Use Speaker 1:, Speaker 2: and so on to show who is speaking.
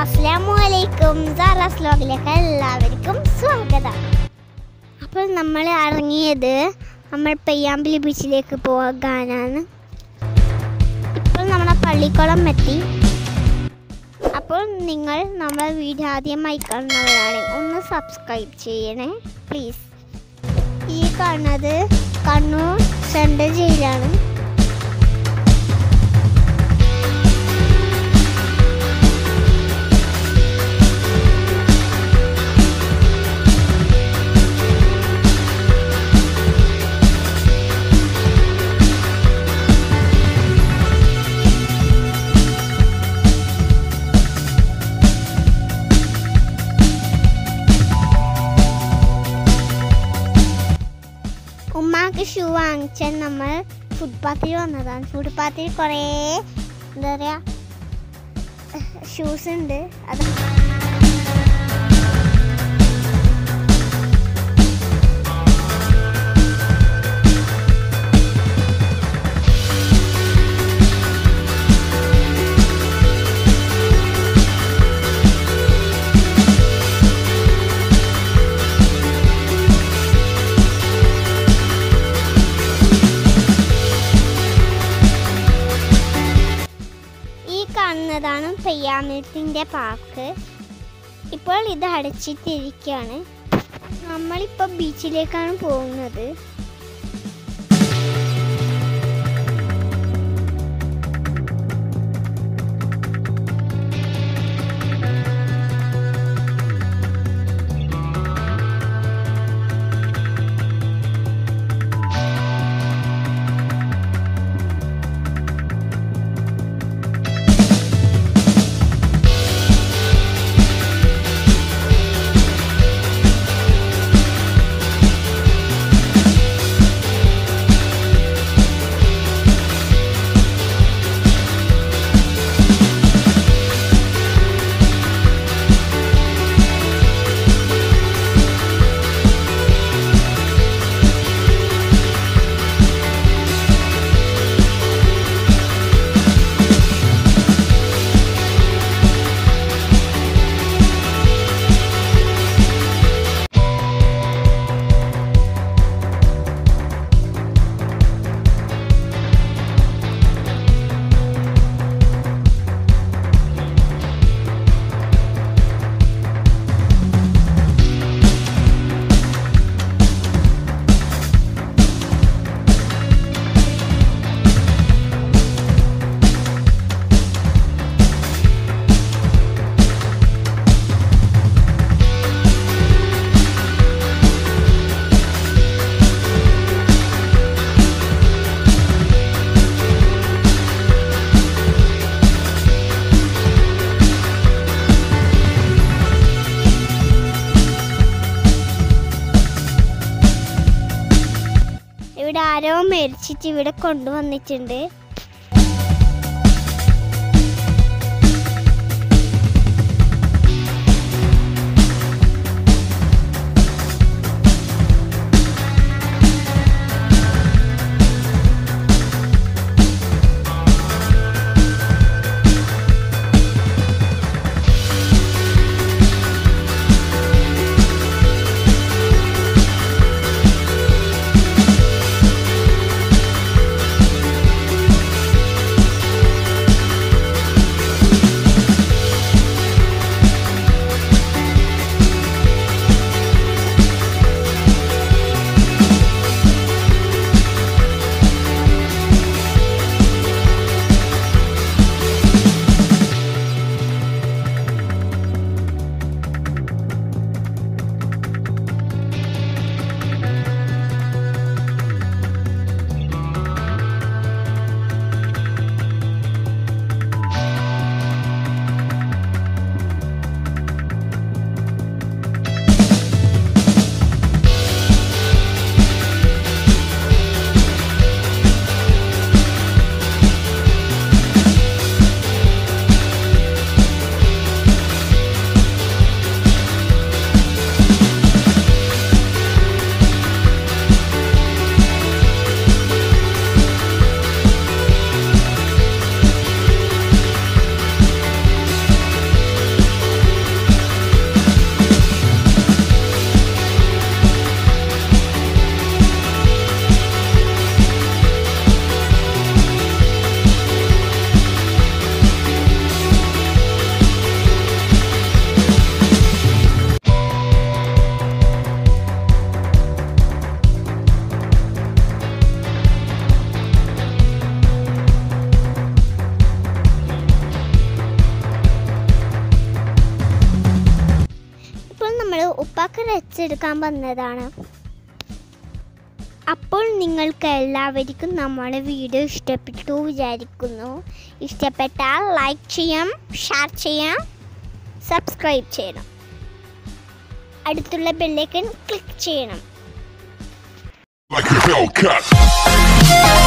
Speaker 1: അസ്സാമു അലൈക്കും സാറാസ് വ്ലോഗിലേക്ക് എല്ലാവർക്കും സ്വാഗതം അപ്പോൾ നമ്മൾ ഇറങ്ങിയത് നമ്മൾ പെയ്യാമ്പലി ബീച്ചിലേക്ക് പോകാനാണ് ഇപ്പോൾ നമ്മളെ പള്ളിക്കുളം എത്തി അപ്പോൾ നിങ്ങൾ നമ്മളെ വീഡിയോ ആദ്യമായി കാണുന്നവരാണ് ഒന്ന് സബ്സ്ക്രൈബ് ചെയ്യണേ പ്ലീസ് ഈ കാണുന്നത് കണ്ണൂർ സെൻട്രൽ ജയിലാണ് ഉമ്മാക്ക് ഷൂ വാങ്ങിച്ചാൽ നമ്മൾ ഫുട്പാത്തിൽ വന്നതാണ് ഫുട്പാത്തിൽ കുറേ എന്താ പറയുക ഷൂസ് ഉണ്ട് അത് ഈ കാണുന്നതാണ് പെയ്യാമൃത്തിൻ്റെ പാർക്ക് ഇപ്പോൾ ഇത് അടച്ചിട്ടിരിക്കുകയാണ് നമ്മളിപ്പോൾ ബീച്ചിലേക്കാണ് പോകുന്നത് ഇവിടെ ആരോ മരിച്ചിട്ട് ഇവിടെ കൊണ്ടുവന്നിട്ടുണ്ട് ഉപ്പാക്ക് റെസ്റ്റ് എടുക്കാൻ വന്നതാണ് അപ്പോൾ നിങ്ങൾക്ക് എല്ലാവർക്കും നമ്മുടെ വീഡിയോ ഇഷ്ടപ്പെട്ടു വിചാരിക്കുന്നു ഇഷ്ടപ്പെട്ടാൽ ലൈക്ക് ചെയ്യാം ഷെയർ ചെയ്യാം സബ്സ്ക്രൈബ് ചെയ്യണം അടുത്തുള്ള ബെല്ലേക്കൻ ക്ലിക്ക് ചെയ്യണം
Speaker 2: like a Hellcat.